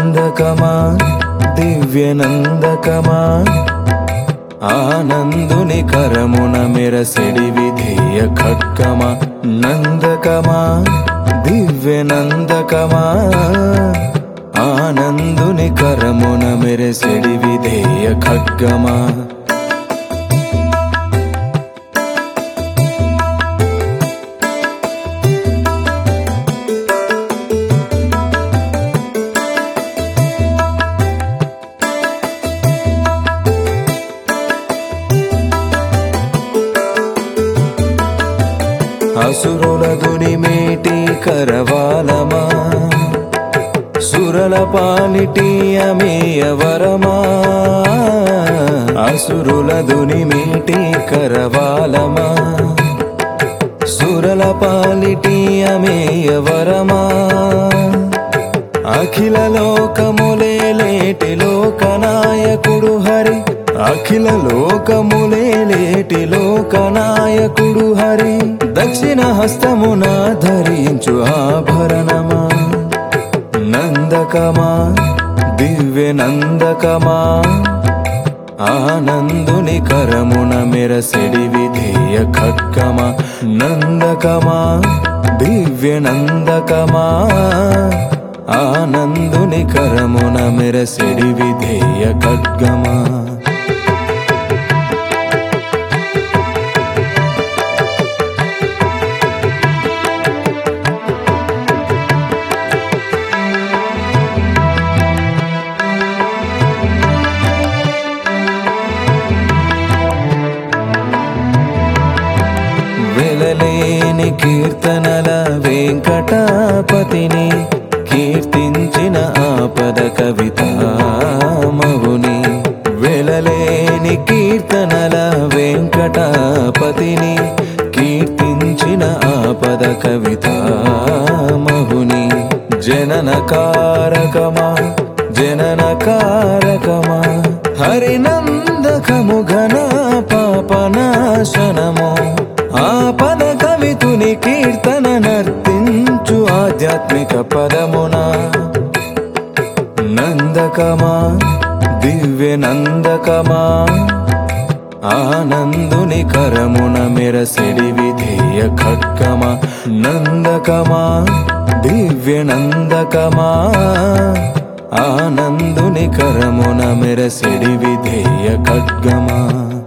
నందకమా దివ్యనందకమా ఆనందుని కరమున మెరసెడి విధేయ ఖడ్గమా నందకమా దివ్యనందకమా ఆనందుని కరమున మెరసెడి విధేయ ఖడ్గమా అసురుల గుడి మేటి కరవాలమా సురల పాలిటి అమేయవరమా అసురుల దుని మేటి కరవాలమా సురల పాలిటి అమేయవరమా అఖిల లోకములే లేటి లోకనాయకుడు హరి అఖిల లోకములే లేటి లోకనాయకుడు హరి దక్షిణ హస్తమున ధరించు ఆభరణమా నందకమా దివ్య నందకమా ఆనందుని కరమున మెరసెడి విధేయ ఖడ్గమా నందకమా దివ్య నందకమా ఆనందుని కరమున మెరసెడి విధేయ ఖడ్గమా వెలలేని కీర్తనల వెంకటాపతిని కీర్తించిన ఆపద కవిత మగుని వెలలేని కీర్తనల వెంకటాపతిని కీర్తించిన ఆపద కవిత మగుని జనన కారకమా జనన కారకమా హరినందకము ఘన పాపనాశనము ఆపద కవితుని కీర్తన నర్తించు ఆధ్యాత్మిక పదమున నందకమా దివ్య నందకమా ఆనందుని కరమున మెరసెడి విధేయ ఖడ్గమా నందకమా దివ్య నందకమా ఆనందుని కరమున మెరసెడి విధేయ ఖడ్గమా